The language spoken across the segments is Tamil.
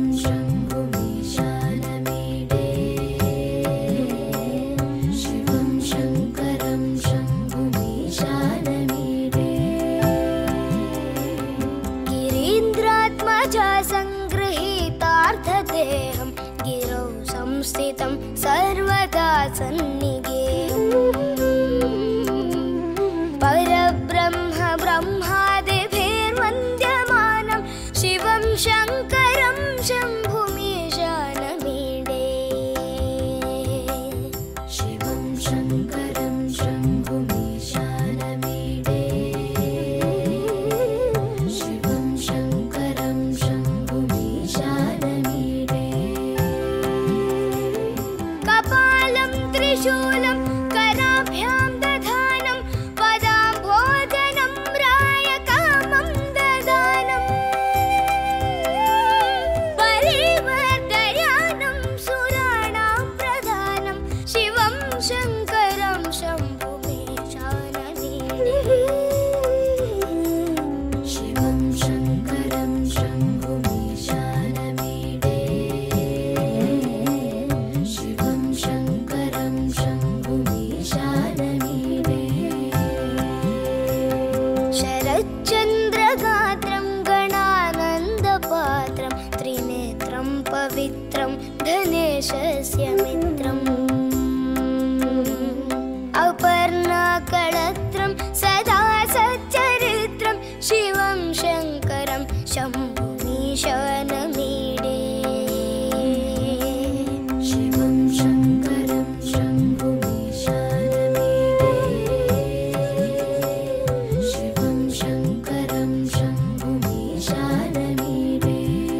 शम्भुमीशानमीडे शिवं शङ्करं शम्भुमीशानमीडे गिरीन्द्रात्मजा सङ्गृहीतार्थदेहं गिरौ संस्थितं सर्वदा सन्निगेयम् परब्रह्म ब्रह्मादिभिर्वन्द्यमानं शिवं शङ्करं शम्भुमीशानमीडे शिवं शङ्करं शम्भुमीशानमीडे शिवं शङ्करं शम्भुमीशानमीडे कपालं त्रिशूलं कराभ्यां दधानं पदाम्भोजनं रायकामं ददानम् परिवर्तयानं सुराणां प्रधानं शिवं शङ्करं शम्भुमीशानमीडे शिवं शङ्करं शम्भुमीशानमीडे शिवं शङ्करं शम्भुमीशानमीडे शरच्चन्द्रगात्रं गणानन्दपात्रं त्रिनेत्रं पवित्रं धनेशस्य मित्रम् अपर्णाकळत्रं सदा सच्चरित्रं शिवं शङ्करं शम्भुमीशनमीडे शिवं शङ्करं शम्भुमीशानमीडे शिवं शङ्करं शम्भुमीशानमीडे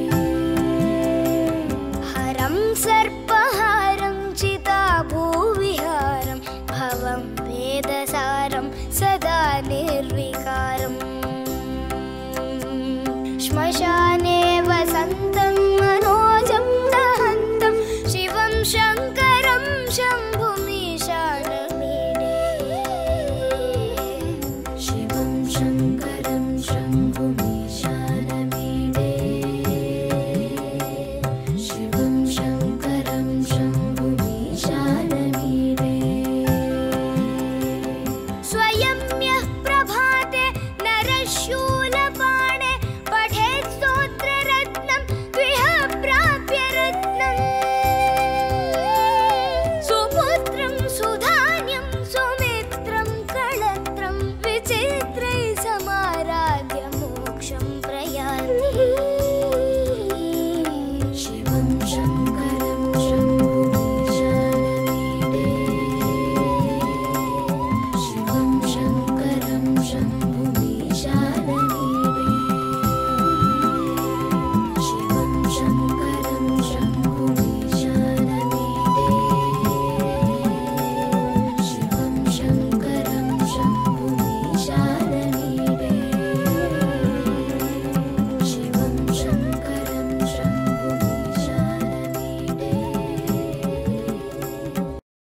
हरं सर्पहारं चिताभूविहारं भवं वेदसारं सदा निर्विकारम् श्मशाने वसन्तं मनोजं दहन्तं शिवं शङ्करं शम्भुमीशानमीडे शिवं शङ्करं शम्भुमीशानमीडे शिवं शङ्करं शम्भुमीशानमीडे स्वयं यः प्रभाते नरशूलपाणे पठेत् स्तोत्ररत्नं द्विह प्राप्य रत्नम् सुपुत्रं सुधान्यं सुमित्रं कळत्रं विचित्रै समाराध्य मोक्षं प्रयाति शिवं शङ्करं शम्भुमीशानमीडे शिवं शङ्करं शम्भुमीशानमीडे शिवं शङ्करं शम्भुमीशानमीडे शिवं शङ्करं शम्भुमीशानमीडे शिवं शङ्करं शम्भुमीशानमीडे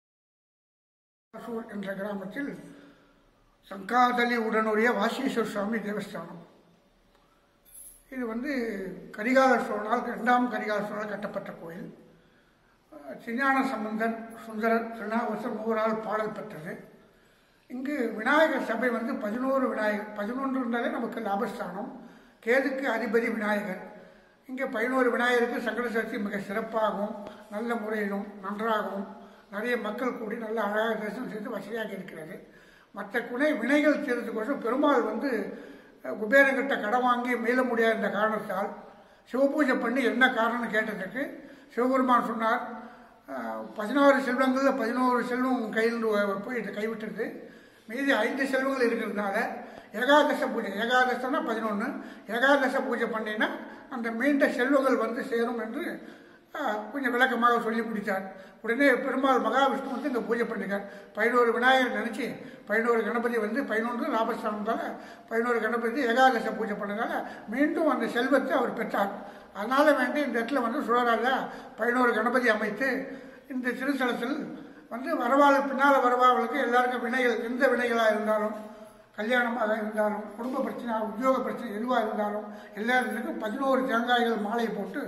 சூர் என்ற கிராமத்தில் சங்காதலி உடனுடைய வாசீஸ்வர சுவாமி தேவஸ்தானம் இது வந்து கரிகால சோழனால் இரண்டாம் கரிகால சோழனால் கட்டப்பட்ட கோயில் அஹ், சிஞ்ஞான சம்பந்தன் சுந்தரர் திருநாவசர் மூவரால் பாடல் பெற்றது இங்கு விநாயகர் சபை வந்து பதினோரு விநாயகர் பதினொன்று இருந்தாலே நமக்கு லாபஸ்தானம் கேதுக்கு அதிபதி விநாயகர் இங்கே பதினோரு விநாயகருக்கு சங்கட சதுர்த்தி மிக சிறப்பாகவும் நல்ல முறையிலும் நன்றாகவும் நிறைய மக்கள் கூடி நல்ல அழகாக தரிசனம் செய்து வசதியாக இருக்கிறது மற்ற குணை வினைகள் தீர்றதுக்கோசம் பெருமாள் வந்து அஹ், குபேரங்கிட்ட கடன் வாங்கி மீள முடியாத இந்த காரணத்தால் சிவபூஜை பண்ணி என்ன காரணம்னு கேட்டதுக்கு சிவபெருமான் சொன்னார் அஹ், பதினாறு செல்வங்களில் பதினோரு செல்வம் உன் கையில் போயிட்டு கைவிட்டுருது மீதி ஐந்து செல்வங்கள் இருக்கிறதுனால ஏகாதச பூஜை ஏகாதசம்னா பதினொன்று ஏகாதச பூஜை பண்ணினா அந்த மீண்ட செல்வங்கள் வந்து சேரும் என்று ஆஹ், கொஞ்சம் விளக்கமாக சொல்லி முடித்தார் உடனே பெருமாள் மகாவிஷ்ணு வந்து இங்கே பூஜை பண்ணிருக்கார் பதினோரு விநாயகர் நினச்சி பதினோரு கணபதி வந்து பதினொன்று லாபஸ்தானத்தால் பதினோரு கணபதி ஏகாதச பூஜை பண்ணதால மீண்டும் அந்த செல்வத்தை அவர் பெற்றார் அதனால வேண்டி இந்த இடத்துல வந்து சுழரால பதினோரு கணபதி அமைத்து இந்த திருத்தலத்தில் வந்து வரவாள் பின்னால் வரவாளுக்கு எல்லாருக்கும் வினைகள் எந்த வினைகளாக இருந்தாலும் கல்யாணமாக இருந்தாலும் குடும்ப பிரச்சனை உத்தியோக பிரச்சனை எதுவாக இருந்தாலும் எல்லாருக்கும் பதினோரு தேங்காய்கள் மாலை போட்டு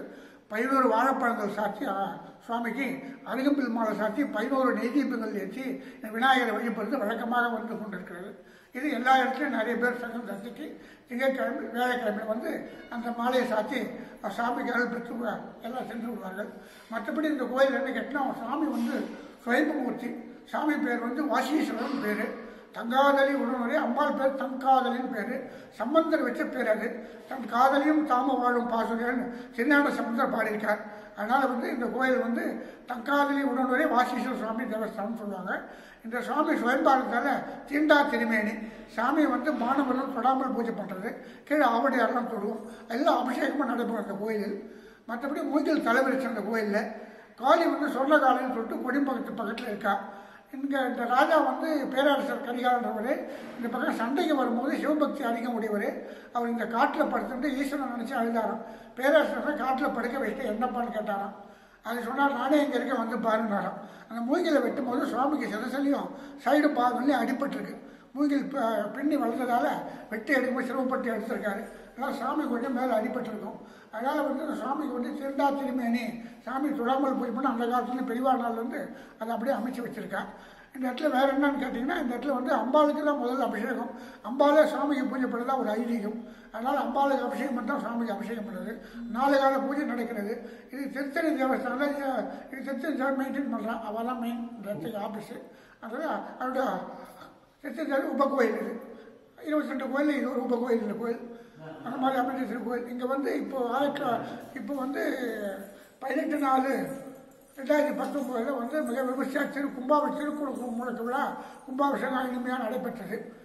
பதினோரு வாழைப்பழங்கள் சாத்தி ஆ, சுவாமிக்கு அருகம்பில் மாலை சாத்தி பதினோரு நெய்தீபங்கள் ஏற்றி விநாயகரை வழிபடுறது வழக்கமாக வந்து கொண்டிருக்கிறது இது எல்லா இடத்துலையும் நிறைய பேர் சங்கம் சந்திக்கு திங்கட்கிழமை வேலைக்கிழமை வந்து அந்த மாலையை சாத்தி அஹ், சாமிக்கு அருள் பெற்று வ- எல்லாம் சென்று விடுவார்கள் மற்றபடி இந்த கோயில் என்ன கேட்டால் சாமி வந்து சுயம்பமூர்த்தி சாமி பேர் வந்து வாசீஸ்வரன் பேர் தங்காதலி உடனுடைய அம்பாள் பேர் தங்காதலின் பேர் சம்பந்தர் வச்ச பேர் அது தன் காதலியும் தாம வாழும் பாசுரன் சின்னான சம்பந்தர் பாடியிருக்கார் அதனால் வந்து இந்த கோயில் வந்து தங்காதலி உடனுடைய வாசீஸ்வர சுவாமி தேவஸ்தானம் சொல்லுவாங்க இந்த சுவாமி சுயம்பாடுறதால தீண்டா திருமேனி சாமி வந்து மாணவர்களும் தொடாமல் பூஜை பண்ணுறது கீழே ஆவடியாரெல்லாம் தொடுவோம் எல்லாம் அபிஷேகமாக நடைபெறும் அந்த கோயிலில் மற்றபடி மூங்கில் தலைவரிச்சு அந்த கோயிலில் காளி வந்து சொர்ணகாலின்னு சொல்லிட்டு கொடிம்பகத்து பக்கத்தில் இருக்கா இங்கே இந்த ராஜா வந்து பேரரசர் கரிகாலன்றவர் இந்த பக்கம் சண்டைக்கு வரும்போது சிவபக்தி அதிகம் உடையவர் அவர் இந்த காட்டில் படுத்துட்டு ஈஸ்வரன் நினச்சி அழுதாராம் பேரரசரை காட்டில் படுக்க வச்சுட்டு என்னப்பான்னு கேட்டாராம் அது சொன்னார் நானே இங்கே இருக்க வந்து பாருன்னாராம் அந்த மூங்கிலை வெட்டும் போது சுவாமிக்கு சிதசலையும் சைடு பாகங்களையும் அடிபட்டிருக்கு மூங்கில் ப- பின்னி வளர்ந்ததால வெட்டி எடுக்கும்போது சிரமப்பட்டு எடுத்திருக்காரு அதனால் சாமி கொஞ்சம் மேலே அடிபட்டிருக்கும் அதனால் வந்து இந்த சாமிக்கு வந்து திருந்தா திருமேனி சாமி தொடாமல் போய் பண்ண அந்த காலத்துல பெரியவா நாள் வந்து அதை அப்படியே அமைச்சு வச்சிருக்கா இந்த இடத்துல வேற என்னன்னு கேட்டிங்கன்னா இந்த இடத்துல வந்து அம்பாளுக்கு தான் முதல்ல அபிஷேகம் அம்பாலே சாமிக்கு பூஜை பண்ணுறதா ஒரு ஐதீகம் அதனால் அம்பாளுக்கு அபிஷேகம் பண்ணால் சாமிக்கு அபிஷேகம் பண்ணுறது நாலு கால பூஜை நடக்கிறது இது திருத்தணி தேவஸ்தானம் இது- இது திருத்தணி தேவன் மெயின்டைன் பண்ணுறான் அவள் தான் மெயின் இந்த இடத்துக்கு ஆஃபீஸு அதனால் அவரோட திருத்தணி உபகோயில் இது இருபத்தி ரெண்டு கோயில் இது ஒரு உபகோயில் இந்த கோயில் அந்த மாதிரி அமைஞ்சிருக்கிற கோயில் இங்கே வந்து இப்போ ஆயிரத்தி இப்போ வந்து பதினெட்டு நாலு ரெண்டாயிரத்தி பத்தொம்போதில் வந்து மிக விமர்சையாக திரு கும்பாபிஷேகம் திருக்குறள் முழக்க விழா கும்பாபிஷேகம் இனிமையாக நடைபெற்றது